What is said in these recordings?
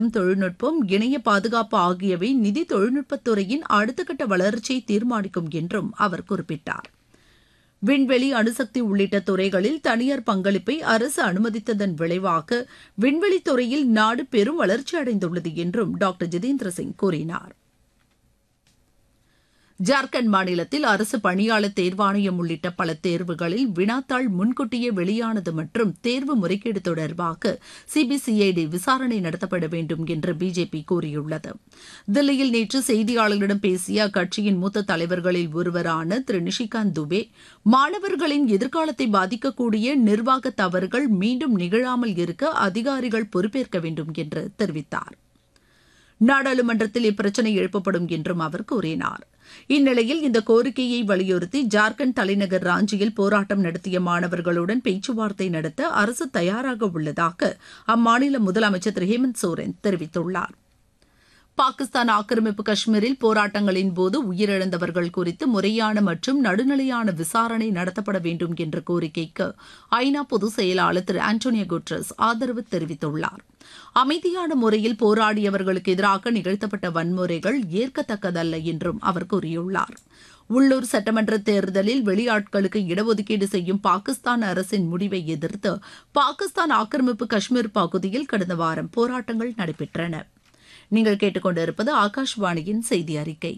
தொழில்நுட்பம் இணைய பாதுகாப்பு ஆகியவை நிதி தொழில்நுட்பத் துறையின் அடுத்த கட்ட வளர்ச்சியை தீர்மானிக்கும் என்றும் அவர் குறிப்பிட்டார் விண்வெளி அணுசக்தி உள்ளிட்ட துறைகளில் தனியார் பங்களிப்பை அரசு அனுமதித்ததன் விளைவாக விண்வெளித் துறையில் நாடு பெரும் வளர்ச்சி அடைந்துள்ளது என்றும் டாக்டர் ஜிதேந்திர சிங் கூறினார் ஜார்க்கண்ட் மாநிலத்தில் அரசு பணியாளர் தேர்வாணையம் உள்ளிட்ட பல தேர்வுகளில் வினாத்தாள் முன்கூட்டியே வெளியானது மற்றும் தேர்வு முறைகேடு தொடர்பாக சிபிசிஐடி விசாரணை நடத்தப்பட வேண்டும் என்று பிஜேபி கூறியுள்ளது தில்லியில் நேற்று செய்தியாளர்களிடம் பேசிய அக்கட்சியின் மூத்த தலைவர்களில் ஒருவரான திரு நிஷிகாந்த் துபே மாணவர்களின் எதிர்காலத்தை பாதிக்கக்கூடிய நிர்வாக தவறுகள் மீண்டும் நிகழாமல் இருக்க அதிகாரிகள் பொறுப்பேற்க வேண்டும் என்று தெரிவித்தார் நாடாளுமன்றத்தில் இப்பிரச்சினை எழுப்பப்படும் என்றும் அவர் கூறினார் இந்நிலையில் இந்த கோரிக்கையை வலியுறுத்தி ஜார்க்கண்ட் தலைநகர் ராஞ்சியில் போராட்டம் நடத்திய மாணவர்களுடன் பேச்சுவார்த்தை நடத்த அரசு தயாராக உள்ளதாக அம்மாநில முதலமைச்சர் திரு ஹேமந்த் சோரன் தெரிவித்துள்ளார் பாகிஸ்தான் ஆக்கிரமிப்பு காஷ்மீரில் போராட்டங்களின் போது உயிரிழந்தவர்கள் குறித்து முறையான மற்றும் நடுநிலையான விசாரணை நடத்தப்பட வேண்டும் என்ற கோரிக்கைக்கு ஐநா பொதுச் செயலாளர் திரு ஆண்டோனியோ குட்ரஸ் ஆதரவு தெரிவித்துள்ளார் அமைதியான முறையில் போராடியவர்களுக்கு எதிராக நிகழ்த்தப்பட்ட வன்முறைகள் ஏற்கத்தக்கதல்ல என்றும் அவர் கூறியுள்ளார் உள்ளூர் சட்டமன்ற தேர்தலில் வெளியாட்களுக்கு இடஒதுக்கீடு செய்யும் பாகிஸ்தான் அரசின் முடிவை எதிர்த்து பாகிஸ்தான் ஆக்கிரமிப்பு காஷ்மீர் பகுதியில் கடந்த வாரம் போராட்டங்கள் நடைபெற்றன நீங்கள் கேட்டுக்கொண்டிருப்பது ஆகாஷ்வாணியின் செய்தி அறிக்கை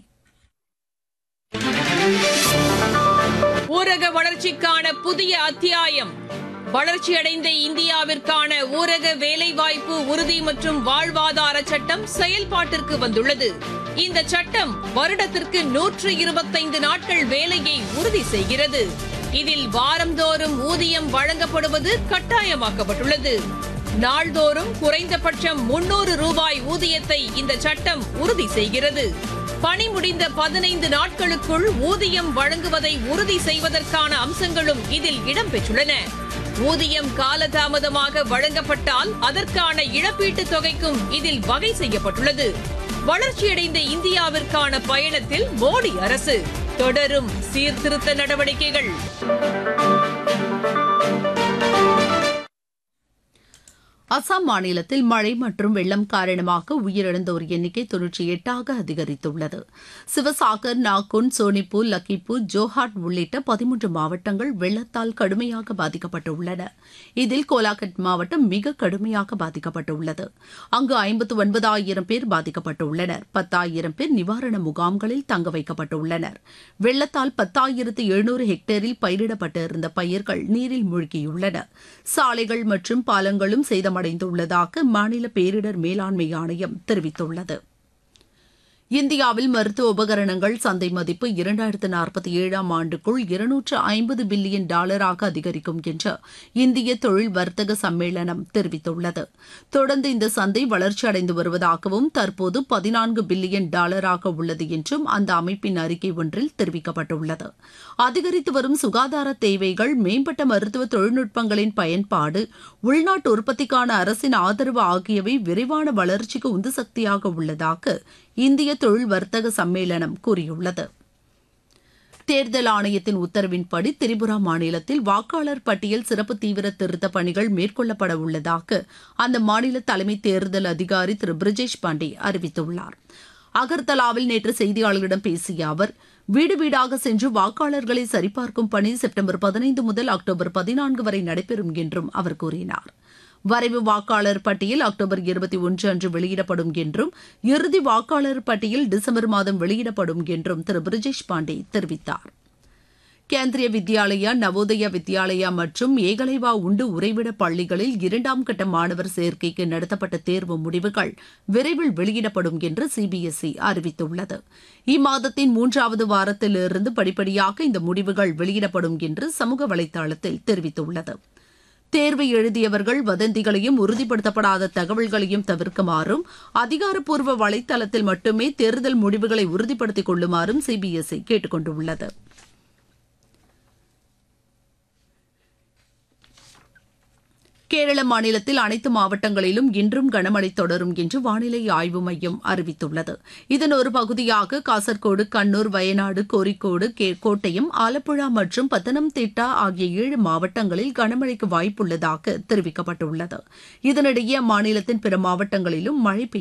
ஊரக வளர்ச்சிக்கான புதிய அத்தியாயம் வளர்ச்சியடைந்த இந்தியாவிற்கான ஊரக வேலைவாய்ப்பு உறுதி மற்றும் வாழ்வாதார சட்டம் செயல்பாட்டிற்கு வந்துள்ளது இந்த சட்டம் வருடத்திற்கு நூற்று இருபத்தைந்து நாட்கள் வேலையை உறுதி செய்கிறது இதில் வாரந்தோறும் ஊதியம் வழங்கப்படுவது கட்டாயமாக்கப்பட்டுள்ளது நாள்தோறும் குறைந்தபட்சம் முன்னூறு ரூபாய் ஊதியத்தை இந்த சட்டம் உறுதி செய்கிறது பணி முடிந்த பதினைந்து நாட்களுக்குள் ஊதியம் வழங்குவதை உறுதி செய்வதற்கான அம்சங்களும் இதில் இடம்பெற்றுள்ளன ஊதியம் காலதாமதமாக வழங்கப்பட்டால் அதற்கான இழப்பீட்டுத் தொகைக்கும் இதில் வகை செய்யப்பட்டுள்ளது வளர்ச்சியடைந்த இந்தியாவிற்கான பயணத்தில் மோடி அரசு தொடரும் சீர்திருத்த நடவடிக்கைகள் அசாம் மாநிலத்தில் மழை மற்றும் வெள்ளம் காரணமாக உயிரிழந்தோர் எண்ணிக்கை தொன்னூற்றி எட்டாக அதிகரித்துள்ளது சிவசாகர் நாகுன் சோனிப்பூர் லக்கிப்பூர் ஜோஹாட் உள்ளிட்ட பதிமூன்று மாவட்டங்கள் வெள்ளத்தால் கடுமையாக பாதிக்கப்பட்டுள்ளன இதில் கோலாகட் மாவட்டம் மிக கடுமையாக பாதிக்கப்பட்டுள்ளது அங்கு ஐம்பத்து ஒன்பதாயிரம் பேர் பாதிக்கப்பட்டுள்ளனர் பத்தாயிரம் பேர் நிவாரண முகாம்களில் தங்க வைக்கப்பட்டுள்ளனர் வெள்ளத்தால் பத்தாயிரத்து எழுநூறு ஹெக்டேரில் பயிரிடப்பட்டிருந்த பயிர்கள் நீரில் மூழ்கியுள்ளன சாலைகள் மற்றும் பாலங்களும் சேதமடைந்துள்ளதாக மாநில பேரிடர் மேலாண்மை ஆணையம் தெரிவித்துள்ளது இந்தியாவில் மருத்துவ உபகரணங்கள் சந்தை மதிப்பு இரண்டாயிரத்து நாற்பத்தி ஏழாம் ஆண்டுக்குள் இருநூற்று ஐம்பது பில்லியன் டாலராக அதிகரிக்கும் என்று இந்திய தொழில் வர்த்தக சம்மேளனம் தெரிவித்துள்ளது தொடர்ந்து இந்த சந்தை வளர்ச்சி அடைந்து வருவதாகவும் தற்போது பதினான்கு பில்லியன் டாலராக உள்ளது என்றும் அந்த அமைப்பின் அறிக்கை ஒன்றில் தெரிவிக்கப்பட்டுள்ளது அதிகரித்து வரும் சுகாதார தேவைகள் மேம்பட்ட மருத்துவ தொழில்நுட்பங்களின் பயன்பாடு உள்நாட்டு உற்பத்திக்கான அரசின் ஆதரவு ஆகியவை விரைவான வளர்ச்சிக்கு உந்து சக்தியாக உள்ளதாக இந்திய தொழில் வர்த்தக சம்மேளனம் கூறியுள்ளது தேர்தல் ஆணையத்தின் உத்தரவின்படி திரிபுரா மாநிலத்தில் வாக்காளர் பட்டியல் சிறப்பு தீவிர திருத்த பணிகள் மேற்கொள்ளப்பட உள்ளதாக அந்த மாநில தலைமை தேர்தல் அதிகாரி திரு பிரிஜேஷ் பாண்டே அறிவித்துள்ளார் அகர்தலாவில் நேற்று செய்தியாளர்களிடம் பேசிய அவர் வீடு வீடாக சென்று வாக்காளர்களை சரிபார்க்கும் பணி செப்டம்பர் பதினைந்து முதல் அக்டோபர் பதினான்கு வரை நடைபெறும் என்றும் அவர் கூறினார் வரைவு வாக்காளர் பட்டியல் அக்டோபர் இருபத்தி ஒன்று அன்று வெளியிடப்படும் என்றும் இறுதி வாக்காளர் பட்டியல் டிசம்பர் மாதம் வெளியிடப்படும் என்றும் திரு பிரிஜேஷ் பாண்டே தெரிவித்தார் கேந்திரிய வித்யாலயா நவோதயா வித்யாலயா மற்றும் ஏகலைவா உண்டு உறைவிட பள்ளிகளில் இரண்டாம் கட்ட மாணவர் சேர்க்கைக்கு நடத்தப்பட்ட தேர்வு முடிவுகள் விரைவில் வெளியிடப்படும் என்று சிபிஎஸ்இ அறிவித்துள்ளது இம்மாதத்தின் மூன்றாவது வாரத்திலிருந்து படிப்படியாக இந்த முடிவுகள் வெளியிடப்படும் என்று சமூக வலைதளத்தில் தெரிவித்துள்ளது தேர்வை எழுதியவர்கள் வதந்திகளையும் உறுதிப்படுத்தப்படாத தகவல்களையும் தவிர்க்குமாறும் அதிகாரப்பூர்வ வலைதளத்தில் மட்டுமே தேர்தல் முடிவுகளை உறுதிப்படுத்திக் கொள்ளுமாறும் சிபிஎஸ்இ கேட்டுக் கொண்டுள்ளது கேரள மாநிலத்தில் அனைத்து மாவட்டங்களிலும் இன்றும் கனமழை தொடரும் என்று வானிலை ஆய்வு மையம் அறிவித்துள்ளது இதன் ஒரு பகுதியாக காசர்கோடு கண்ணூர் வயநாடு கோரிக்கோடு கோட்டயம் ஆலப்புழா மற்றும் பத்தனம்திட்டா ஆகிய ஏழு மாவட்டங்களில் கனமழைக்கு வாய்ப்புள்ளதாக தெரிவிக்கப்பட்டுள்ளது இதனிடையே அம்மாநிலத்தின் பிற மாவட்டங்களிலும் மழை பெய்ய